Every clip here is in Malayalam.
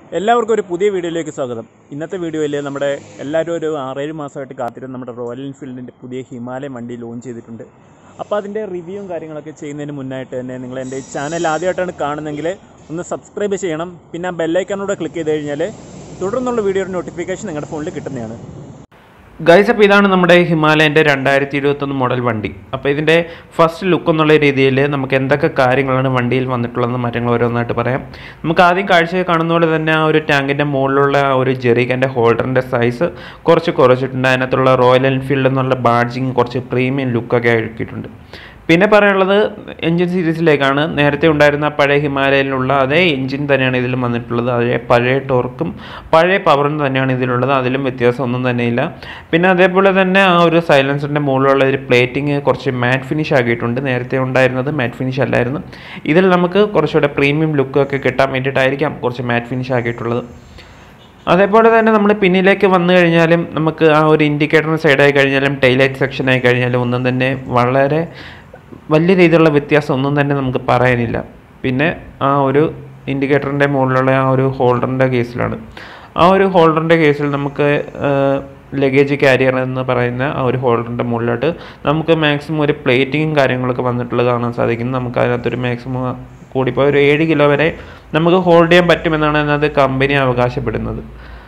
എല്ലാവർക്കും ഒരു പുതിയ വീഡിയോയിലേക്ക് സ്വാഗതം ഇന്നത്തെ വീഡിയോയിൽ നമ്മുടെ എല്ലാവരും ഒരു ആറേഴ് മാസമായിട്ട് കാത്തിരുന്ന നമ്മുടെ റോയൽ എൻഫീൽഡിൻ്റെ പുതിയ ഹിമാലയൻ വണ്ടി ലോഞ്ച് ചെയ്തിട്ടുണ്ട് അപ്പോൾ അതിൻ്റെ റിവ്യൂവും കാര്യങ്ങളൊക്കെ ചെയ്യുന്നതിന് മുന്നായിട്ട് തന്നെ നിങ്ങൾ എൻ്റെ ചാനൽ ആദ്യമായിട്ടാണ് കാണുന്നതെങ്കിൽ ഒന്ന് സബ്സ്ക്രൈബ് ചെയ്യണം പിന്നെ ആ ബെല്ലൈക്കനൂടെ ക്ലിക്ക് ചെയ്ത് കഴിഞ്ഞാൽ തുടർന്നുള്ള വീഡിയോയുടെ നോട്ടിഫിക്കേഷൻ നിങ്ങളുടെ ഫോണിൽ കിട്ടുന്നതാണ് ഗൈസ് അപ്പോൾ ഇതാണ് നമ്മുടെ ഹിമാലയൻ്റെ രണ്ടായിരത്തി ഇരുപത്തൊന്ന് മോഡൽ വണ്ടി അപ്പോൾ ഇതിൻ്റെ ഫസ്റ്റ് ലുക്ക് എന്നുള്ള രീതിയിൽ നമുക്ക് എന്തൊക്കെ കാര്യങ്ങളാണ് വണ്ടിയിൽ വന്നിട്ടുള്ളതെന്ന് മാറ്റങ്ങൾ ഓരോന്നായിട്ട് പറയാം നമുക്ക് ആദ്യം കാഴ്ച കാണുന്ന പോലെ തന്നെ ആ ഒരു ടാങ്കിൻ്റെ മുകളിലുള്ള ആ ഒരു ജെറിക്കൻ്റെ ഹോൾഡറിൻ്റെ സൈസ് കുറച്ച് കുറച്ചിട്ടുണ്ട് അതിനകത്തുള്ള റോയൽ എൻഫീൽഡ് എന്നുള്ള ബാഡ്ജിങ് കുറച്ച് പ്രീമിയം ലുക്കൊക്കെ ആക്കിയിട്ടുണ്ട് പിന്നെ പറയാനുള്ളത് എൻജിൻ സീരീസിലേക്കാണ് നേരത്തെ ഉണ്ടായിരുന്ന പഴയ ഹിമാലയനിലുള്ള അതേ എൻജിൻ തന്നെയാണ് ഇതിലും വന്നിട്ടുള്ളത് അതേ പഴയ ടോർക്കും പഴയ പവറും തന്നെയാണ് ഇതിലുള്ളത് അതിലും വ്യത്യാസമൊന്നും തന്നെയില്ല പിന്നെ അതേപോലെ തന്നെ ആ ഒരു സൈലൻസറിൻ്റെ മുകളിലുള്ള ഒരു പ്ലേറ്റിംഗ് കുറച്ച് മാറ്റ് ഫിനിഷ് ആക്കിയിട്ടുണ്ട് നേരത്തെ ഉണ്ടായിരുന്നത് മാറ്റ് ഫിനിഷ് അല്ലായിരുന്നു ഇതിൽ നമുക്ക് കുറച്ചുകൂടെ പ്രീമിയം ലുക്കൊക്കെ കിട്ടാൻ വേണ്ടിയിട്ടായിരിക്കാം കുറച്ച് മാറ്റ് ഫിനിഷ് ആക്കിയിട്ടുള്ളത് അതേപോലെ തന്നെ നമ്മൾ പിന്നിലേക്ക് വന്നു കഴിഞ്ഞാലും നമുക്ക് ആ ഒരു ഇൻഡിക്കേറ്ററിന് സൈഡായി കഴിഞ്ഞാലും ടൈലൈറ്റ് സെക്ഷൻ ആയി കഴിഞ്ഞാലും ഒന്നും തന്നെ വളരെ വലിയ രീതിയിലുള്ള വ്യത്യാസം ഒന്നും തന്നെ നമുക്ക് പറയാനില്ല പിന്നെ ആ ഒരു ഇൻഡിക്കേറ്ററിൻ്റെ മുകളിലുള്ള ആ ഒരു ഹോൾഡറിൻ്റെ കേസിലാണ് ആ ഒരു ഹോൾഡറിൻ്റെ കേസിൽ നമുക്ക് ലഗേജ് കാരിയർ എന്ന് പറയുന്ന ആ ഒരു ഹോൾഡറിൻ്റെ മുകളിലോട്ട് നമുക്ക് മാക്സിമം ഒരു പ്ലേറ്റിങ്ങും കാര്യങ്ങളൊക്കെ വന്നിട്ടുള്ളത് കാണാൻ സാധിക്കും നമുക്ക് അതിനകത്തൊരു മാക്സിമം കൂടിപ്പോൾ ഒരു ഏഴ് കിലോ വരെ നമുക്ക് ഹോൾഡ് ചെയ്യാൻ പറ്റുമെന്നാണ് അതിനകത്ത് കമ്പനി അവകാശപ്പെടുന്നത്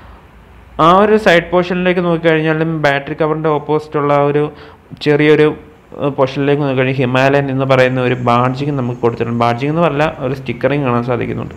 ആ ഒരു സൈഡ് പോർഷനിലേക്ക് നോക്കിക്കഴിഞ്ഞാലും ബാറ്ററി കവറിൻ്റെ ഓപ്പോസിറ്റുള്ള ആ ഒരു ചെറിയൊരു പോർഷനിലേക്ക് നോക്കിക്കഴിഞ്ഞാൽ ഹിമാലയൻ എന്ന് പറയുന്ന ഒരു ബാഡ്ജിങ് നമുക്ക് കൊടുത്തിട്ടുണ്ട് ബാഡ്ജിങ് എന്ന് പറഞ്ഞാൽ ഒരു സ്റ്റിക്കറിങ് കാണാൻ സാധിക്കുന്നുണ്ട്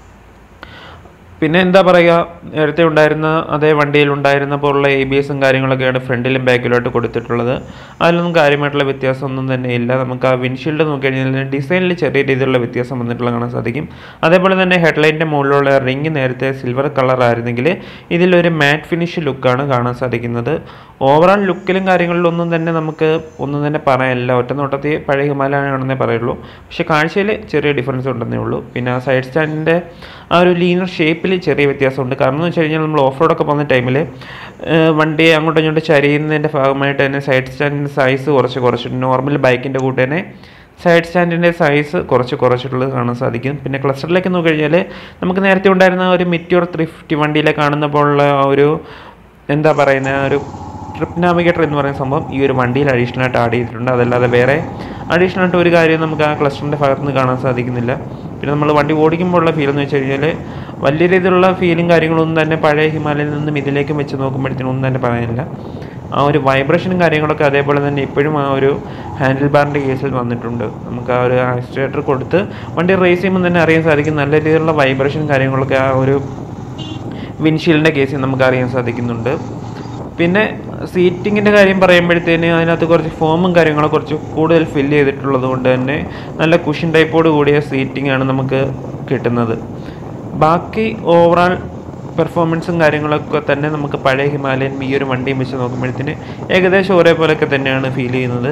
പിന്നെ എന്താ പറയുക നേരത്തെ ഉണ്ടായിരുന്ന അതേ വണ്ടിയിൽ ഉണ്ടായിരുന്ന പോലുള്ള എ ബി എസും കാര്യങ്ങളൊക്കെയാണ് ഫ്രണ്ടിലും ബാക്കിലോട്ട് കൊടുത്തിട്ടുള്ളത് അതിലൊന്നും കാര്യമായിട്ടുള്ള വ്യത്യാസമൊന്നും തന്നെ ഇല്ല നമുക്ക് ആ വിൻഷീൽഡ് നോക്കിക്കഴിഞ്ഞാൽ ഡിസൈനിൽ ചെറിയ രീതിയിലുള്ള വ്യത്യാസം വന്നിട്ടുള്ള കാണാൻ സാധിക്കും അതേപോലെ തന്നെ ഹെഡ്ലൈറ്റിൻ്റെ മുകളിലുള്ള റിങ് നേരത്തെ സിൽവർ കളർ ആയിരുന്നെങ്കിൽ ഇതിലൊരു മാറ്റ് ഫിനിഷ് ലുക്കാണ് കാണാൻ സാധിക്കുന്നത് ഓവറോൾ ലുക്കിലും കാര്യങ്ങളിലൊന്നും തന്നെ നമുക്ക് ഒന്നും തന്നെ പറയാനില്ല ഒറ്റ നോട്ടത്തിൽ പഴയ ഹിമാലയാണെന്നേ പറയുള്ളൂ പക്ഷേ കാഴ്ചയിൽ ചെറിയ ഡിഫറൻസ് ഉണ്ടെന്നേ ഉള്ളൂ പിന്നെ ആ സൈഡ് സ്റ്റാൻഡിൻ്റെ ആ ഒരു ലീനർ ഷേപ്പിൽ ചെറിയ വ്യത്യാസമുണ്ട് കാരണം എന്ന് വെച്ച് കഴിഞ്ഞാൽ നമ്മൾ ഓഫ് റോഡൊക്കെ പോകുന്ന ടൈമിൽ വണ്ടി അങ്ങോട്ടും ഇങ്ങോട്ടും ചരിയുന്നതിൻ്റെ ഭാഗമായിട്ട് തന്നെ സൈഡ് സ്റ്റാൻഡിൻ്റെ സൈസ് കുറച്ച് കുറച്ചിട്ടുണ്ട് നോർമൽ ബൈക്കിൻ്റെ കൂട്ട് തന്നെ സൈഡ് സ്റ്റാൻഡിൻ്റെ സൈസ് കുറച്ച് കുറച്ചിട്ടുള്ളത് കാണാൻ സാധിക്കും പിന്നെ ക്ലസ്റ്ററിലേക്ക് നോക്കി കഴിഞ്ഞാൽ നമുക്ക് നേരത്തെ ഉണ്ടായിരുന്ന ഒരു മിറ്റ്യൂർ ത്രീ ഫിഫ്റ്റി വണ്ടിയിലെ കാണുന്ന പോലുള്ള ആ ഒരു എന്താ പറയുന്ന ആ ഒരു ട്രിപ്പ് നാവിഗേറ്റർ എന്ന് പറയുന്ന സംഭവം ഈ ഒരു വണ്ടിയിൽ അഡീഷണൽ ആയിട്ട് ആഡ് ചെയ്തിട്ടുണ്ട് അതല്ലാതെ വേറെ അഡീഷണൽ ആയിട്ട് ഒരു കാര്യം നമുക്ക് ആ ക്ലസ്റ്ററിൻ്റെ ഭാഗത്ത് നിന്ന് കാണാൻ സാധിക്കുന്നില്ല പിന്നെ നമ്മൾ വണ്ടി ഓടിക്കുമ്പോഴുള്ള ഫീൽ എന്ന് വെച്ച് കഴിഞ്ഞാൽ വലിയ രീതിയിലുള്ള ഫീലും കാര്യങ്ങളൊന്നും തന്നെ പഴയ ഹിമാലയയിൽ നിന്നും ഇതിലേക്കും വെച്ച് നോക്കുമ്പോഴത്തേനും ഒന്നും തന്നെ പറയാനില്ല ആ ഒരു വൈബ്രേഷനും കാര്യങ്ങളൊക്കെ അതേപോലെ തന്നെ ഇപ്പോഴും ആ ഒരു ഹാൻഡിൽ ബാറിൻ്റെ കേസിൽ വന്നിട്ടുണ്ട് നമുക്ക് ആ ഒരു ആക്സിലേറ്റർ കൊടുത്ത് വണ്ടി റേസ് ചെയ്യുമ്പോൾ തന്നെ അറിയാൻ സാധിക്കും നല്ല രീതിയിലുള്ള വൈബ്രേഷനും കാര്യങ്ങളൊക്കെ ആ ഒരു വിൻഷീൽഡിൻ്റെ കേസിൽ നമുക്ക് അറിയാൻ സാധിക്കുന്നുണ്ട് പിന്നെ സീറ്റിങ്ങിൻ്റെ കാര്യം പറയുമ്പോഴത്തേന് അതിനകത്ത് കുറച്ച് ഫോമും കാര്യങ്ങളും കുറച്ച് കൂടുതൽ ഫില്ല് ചെയ്തിട്ടുള്ളത് കൊണ്ട് തന്നെ നല്ല കുഷൻ ടൈപ്പോട് കൂടിയ സീറ്റിംഗ് ആണ് നമുക്ക് കിട്ടുന്നത് ബാക്കി ഓവറാൾ പെർഫോമൻസും കാര്യങ്ങളൊക്കെ തന്നെ നമുക്ക് പഴയ ഹിമാലയൻ ഈ ഒരു വണ്ടിയും വെച്ച് നോക്കുമ്പോഴത്തേന് ഏകദേശം ഒരേപോലെയൊക്കെ തന്നെയാണ് ഫീൽ ചെയ്യുന്നത്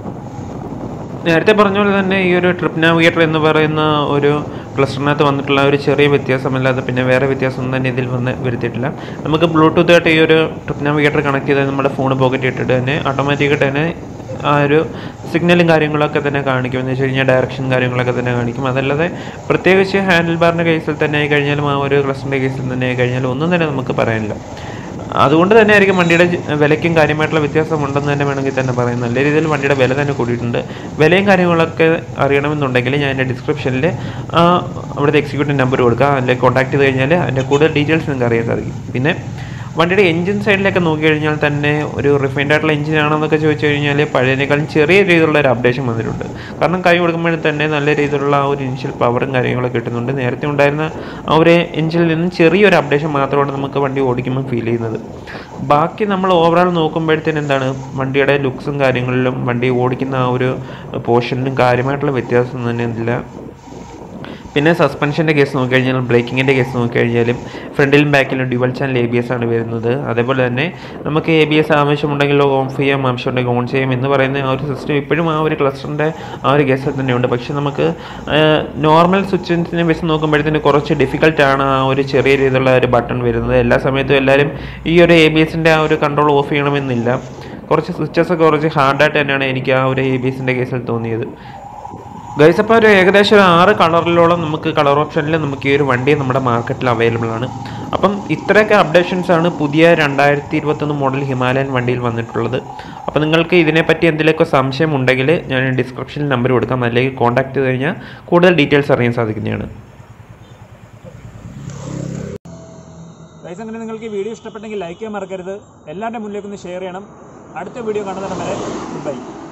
നേരത്തെ പറഞ്ഞ പോലെ തന്നെ ഈ ഒരു ട്രിപ്പ് നാവിഗേറ്റർ എന്ന് പറയുന്ന ഒരു ക്ലസ്റ്ററിനകത്ത് വന്നിട്ടുള്ള ഒരു ചെറിയ വ്യത്യാസമല്ലാതെ പിന്നെ വേറെ വ്യത്യാസമൊന്നും തന്നെ ഇതിൽ വന്ന് വരുത്തിയിട്ടില്ല നമുക്ക് ബ്ലൂടൂത്ത് ആയിട്ട് ഈ ഒരു ട്രിപ്പ് നാവിഗേറ്റർ കണക്ട് ചെയ്ത് നമ്മുടെ ഫോൺ പോക്കറ്റ് ഇട്ടിട്ട് തന്നെ ഓട്ടോമാറ്റിക്കായിട്ട് തന്നെ ആ ഒരു സിഗ്നലും കാര്യങ്ങളൊക്കെ തന്നെ കാണിക്കും എന്ന് വെച്ച് കഴിഞ്ഞാൽ ഡയറക്ഷൻ കാര്യങ്ങളൊക്കെ തന്നെ കാണിക്കും അതല്ലാതെ പ്രത്യേകിച്ച് ഹാൻഡിൽ ബാറിൻ്റെ കേസിൽ തന്നെ ആയി കഴിഞ്ഞാലും ആ ഒരു ക്ലസ്റ്ററിൻ്റെ കേസിൽ തന്നെ ആയി കഴിഞ്ഞാലും ഒന്നും തന്നെ നമുക്ക് പറയാനില്ല അതുകൊണ്ട് തന്നെ ആയിരിക്കും വണ്ടിയുടെ വിലയ്ക്കും കാര്യമായിട്ടുള്ള വ്യത്യാസം ഉണ്ടെന്ന് തന്നെ വേണമെങ്കിൽ തന്നെ പറയാം നല്ല രീതിയിൽ വണ്ടിയുടെ വില തന്നെ കൂടിയിട്ടുണ്ട് വിലയും കാര്യങ്ങളൊക്കെ അറിയണമെന്നുണ്ടെങ്കിൽ ഞാൻ എൻ്റെ ഡിസ്ക്രിപ്ഷനിൽ അവിടുത്തെ എക്സിക്യൂട്ടീവ് നമ്പർ കൊടുക്കുക അതിൽ കോൺടാക്ട് ചെയ്ത് കഴിഞ്ഞാൽ അതിൻ്റെ കൂടുതൽ ഡീറ്റെയിൽസ് നിങ്ങൾക്ക് അറിയാൻ സാധിക്കും പിന്നെ വണ്ടിയുടെ എഞ്ചിൻ സൈഡിലേക്ക് നോക്കി കഴിഞ്ഞാൽ തന്നെ ഒരു റിഫൈൻഡ് ആയിട്ടുള്ള എഞ്ചിൻ ആണെന്നൊക്കെ ചോദിച്ചു കഴിഞ്ഞാൽ പഴയതിനേക്കാളും ചെറിയ രീതിയിലുള്ള ഒരു അപ്ഡേഷൻ വന്നിട്ടുണ്ട് കാരണം കൈ കൊടുക്കുമ്പോൾ തന്നെ നല്ല രീതിയിലുള്ള ആ ഒരു ഇനിഷ്യൽ പവറും കാര്യങ്ങളൊക്കെ കിട്ടുന്നുണ്ട് നേരത്തെ ഉണ്ടായിരുന്ന ആ ഒരു എഞ്ചിനിൽ നിന്നും ചെറിയൊരു അപ്ഡേഷൻ മാത്രമാണ് നമുക്ക് വണ്ടി ഓടിക്കുമ്പോൾ ഫീൽ ചെയ്യുന്നത് ബാക്കി നമ്മൾ ഓവറോൾ നോക്കുമ്പോഴത്തേന് എന്താണ് വണ്ടിയുടെ ലുക്സും കാര്യങ്ങളിലും വണ്ടി ഓടിക്കുന്ന ആ ഒരു പോർഷനിലും കാര്യമായിട്ടുള്ള വ്യത്യാസം തന്നെ ഇല്ല പിന്നെ സസ്പെൻഷൻ്റെ കേസ് നോക്കിക്കഴിഞ്ഞാൽ ബ്രേക്കിങ്ങിൻ്റെ കേസ് നോക്കിക്കഴിഞ്ഞാലും ഫ്രണ്ടിലും ബാക്കിലും dual channel A B S ആണ് വരുന്നത് അതേപോലെ തന്നെ നമുക്ക് എ ബി എസ് ആവശ്യമുണ്ടെങ്കിൽ ഓഫ് ചെയ്യാം ആവശ്യമുണ്ടെങ്കിൽ ഓൺ ചെയ്യാം എന്ന് പറയുന്ന ആ ഒരു സിസ്റ്റം ഇപ്പോഴും ആ ഒരു ക്ലസ്റ്ററിൻ്റെ ആ ഒരു കേസിൽ തന്നെയുണ്ട് പക്ഷേ നമുക്ക് നോർമൽ സ്വിച്ചിനെ വെച്ച് നോക്കുമ്പോഴത്തേന് കുറച്ച് ഡിഫിക്കൽട്ടാണ് ആ ഒരു ചെറിയ രീതിയിലുള്ള ഒരു ബട്ടൺ വരുന്നത് എല്ലാ സമയത്തും എല്ലാവരും ഈ ഒരു എ ബി എസിൻ്റെ ആ ഒരു കൺട്രോൾ ഓഫ് ചെയ്യണമെന്നില്ല കുറച്ച് സ്വിച്ചസ് ഒക്കെ കുറച്ച് ഹാർഡായിട്ട് തന്നെയാണ് എനിക്ക് ആ ഒരു എ ബി എസിൻ്റെ കേസിൽ തോന്നിയത് ഗൈസ് അപ്പോൾ ഒരു ഏകദേശം ഒരു ആറ് കളറിലോളം നമുക്ക് കളർ ഓപ്ഷനിൽ നമുക്ക് ഈ ഒരു വണ്ടി നമ്മുടെ മാർക്കറ്റിൽ അവൈലബിൾ ആണ് അപ്പം ഇത്രയൊക്കെ അപ്ഡേഷൻസ് ആണ് പുതിയ രണ്ടായിരത്തി ഇരുപത്തൊന്ന് മോഡൽ ഹിമാലയൻ വണ്ടിയിൽ വന്നിട്ടുള്ളത് അപ്പോൾ നിങ്ങൾക്ക് ഇതിനെപ്പറ്റി എന്തെങ്കിലുമൊക്കെ സംശയം ഉണ്ടെങ്കിൽ ഞാൻ ഡിസ്ക്രിപ്ഷനിൽ നമ്പർ കൊടുക്കാം അല്ലെങ്കിൽ കോൺടാക്ട് ചെയ്ത് കഴിഞ്ഞാൽ കൂടുതൽ ഡീറ്റെയിൽസ് അറിയാൻ സാധിക്കുന്നതാണ് ഗൈസ് അങ്ങനെ നിങ്ങൾക്ക് ഈ വീഡിയോ ഇഷ്ടപ്പെട്ടെങ്കിൽ ലൈക്ക് ചെയ്യാൻ മറക്കരുത് എല്ലാവരുടെ മുന്നിലേക്ക് ഒന്ന് ഷെയർ ചെയ്യണം അടുത്ത വീഡിയോ കാണുന്നതിന് വരെ ഗുഡ് ബൈ